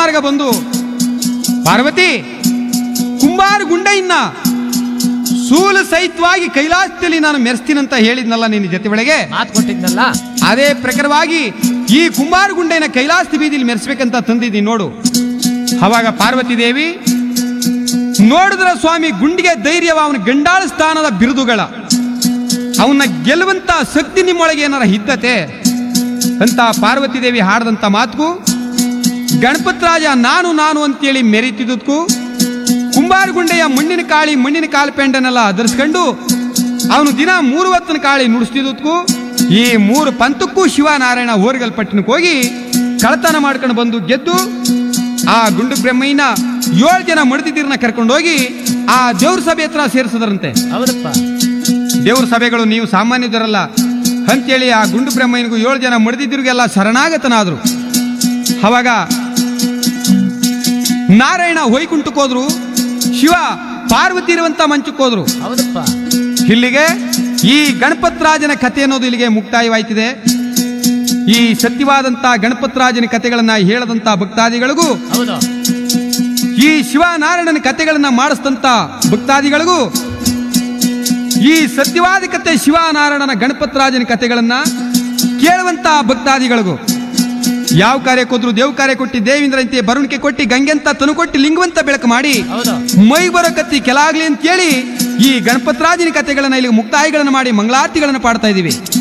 ಮಾರ್ಗ ಬಂದು ಪಾರ್ವತಿ ಕುಂಬಾರ ಗುಂಡೆಯನ್ನ ಸೂಲು ಸಹಿತವಾಗಿ ಕೈಲಾಸದಲ್ಲಿ ನಾನು ಮೆರೆಸ್ತೀನಂತ ಹೇಳಿದ್ನಲ್ಲ ನಿನ್ನ ಜೊತೆ ಒಳಗೆ ಮಾತು ಕೊಟ್ಟಿದ್ನಲ್ಲ ಅದೇ ಪ್ರಕಾರವಾಗಿ ಈ ಕುಂಬಾರ ಗುಂಡೆನ ಕೈಲಾಸ ಬೀದಿಲಿ ಮೆರೆಸ್ಬೇಕಂತ ತಂದಿದ್ದೀನಿ ನೋಡು ಅವಾಗ ಪಾರ್ವತಿ ದೇವಿ ನೋಡಿದ್ರ ಸ್ವಾಮಿ ಗುಂಡಿಗೆ ಧೈರ್ಯವ ಅವನ ಗಂಡಾಳ ಸ್ಥಾನದ ಬಿರುದುಗಳ ಅವನ್ನ ಗೆಲ್ಲುವಂತ ಶಕ್ತಿ ನಿಮ್ಮೊಳಗೆ ಏನಾರ ಇದ್ದತೆ ಅಂತ ಪಾರ್ವತಿ ದೇವಿ ಹಾಡದಂತ ಮಾತುಗೂ ಗಣಪತ್ ರಾಜ ನಾನು ನಾನು ಅಂತೇಳಿ ಮೆರೀತಿದ್ದಕ್ಕೂ ಕುಂಬಾರ ಗುಂಡೆಯ ಮಣ್ಣಿನ ಕಾಳಿ ಮಣ್ಣಿನ ಕಾಲ್ಪೆಂಡನೆಲ್ಲ ಧರಿಸ್ಕೊಂಡು ಅವನು ದಿನ ಮೂರು ಹೊತ್ತಿನ ಕಾಳಿ ನುಡಿಸ್ತಿದ್ದಕ್ಕೂ ಈ ಮೂರು ಪಂಥಕ್ಕೂ ಶಿವನಾರಾಯಣ ಓರ್ಗಲ್ಪಟ್ಟಿನಕ್ಕೆ ಹೋಗಿ ಕಳತನ ಮಾಡ್ಕೊಂಡು ಬಂದು ಗೆದ್ದು ಆ ಗುಂಡು ಬ್ರಹ್ಮಯ್ಯನ ಏಳು ಜನ ಮಡ್ದಿದ್ದೀರನ್ನ ಕರ್ಕೊಂಡೋಗಿ ಆ ದೇವ್ರ ಸಭೆ ಹತ್ರ ಸೇರಿಸದರಂತೆ ಹೌದಪ್ಪ ದೇವ್ರ ಸಭೆಗಳು ನೀವು ಸಾಮಾನ್ಯದರಲ್ಲ ಅಂತೇಳಿ ಆ ಗುಂಡು ಬ್ರಹ್ಮಯ್ಯನಿಗೂ ಏಳು ಜನ ಮಡಿದಿದ್ರಿಗೆಲ್ಲ ಶರಣಾಗತನಾದ್ರು ಅವಾಗ ನಾರಾಯಣ ಹೊಯ್ಕುಂಟಕ್ಕೆ ಹೋದ್ರು ಶಿವ ಪಾರ್ವತಿ ಇರುವಂತ ಮಂಚಕ್ಕೆ ಹೋದ್ರು ಹೌದಪ್ಪ ಇಲ್ಲಿಗೆ ಈ ಗಣಪತ್ ರಾಜನ ಕಥೆ ಅನ್ನೋದು ಇಲ್ಲಿಗೆ ಮುಕ್ತಾಯವಾಯ್ತಿದೆ ಈ ಸತ್ಯವಾದಂತ ಗಣಪತ್ ರಾಜನ ಕಥೆಗಳನ್ನ ಹೇಳದಂತ ಭಕ್ತಾದಿಗಳಿಗೂ ಹೌದು ಈ ಶಿವನಾರಾಯಣನ ಕಥೆಗಳನ್ನ ಮಾಡಿಸಿದಂತ ಭಕ್ತಾದಿಗಳಿಗೂ ಈ ಸತ್ಯವಾದ ಕಥೆ ಶಿವನಾರಾಯಣನ ಗಣಪತರಾಜನ ಕಥೆಗಳನ್ನ ಕೇಳುವಂತ ಭಕ್ತಾದಿಗಳಿಗೂ ಯಾವ ಕಾರ್ಯಕ್ಕೆ ಹೋದ್ರು ದೇವ್ ಕಾರ್ಯ ಕೊಟ್ಟಿ ದೇವೇಂದ್ರಂತೆ ಬರುಣಿಕೆ ಕೊಟ್ಟಿ ಗಂಗೆಂತ ತನು ಕೊಟ್ಟಿ ಲಿಂಗವಂತ ಬೆಳಕು ಮಾಡಿ ಹೌದು ಮೈ ಬರೋ ಕತ್ತಿ ಕೆಲಾಗ್ಲಿ ಅಂತೇಳಿ ಈ ಗಣಪತರಾಜನ ಕಥೆಗಳನ್ನ ಇಲ್ಲಿ ಮುಕ್ತಾಯಿಗಳನ್ನ ಮಾಡಿ ಮಂಗಳಾರತಿಗಳನ್ನ ಪಾಡ್ತಾ ಇದೀವಿ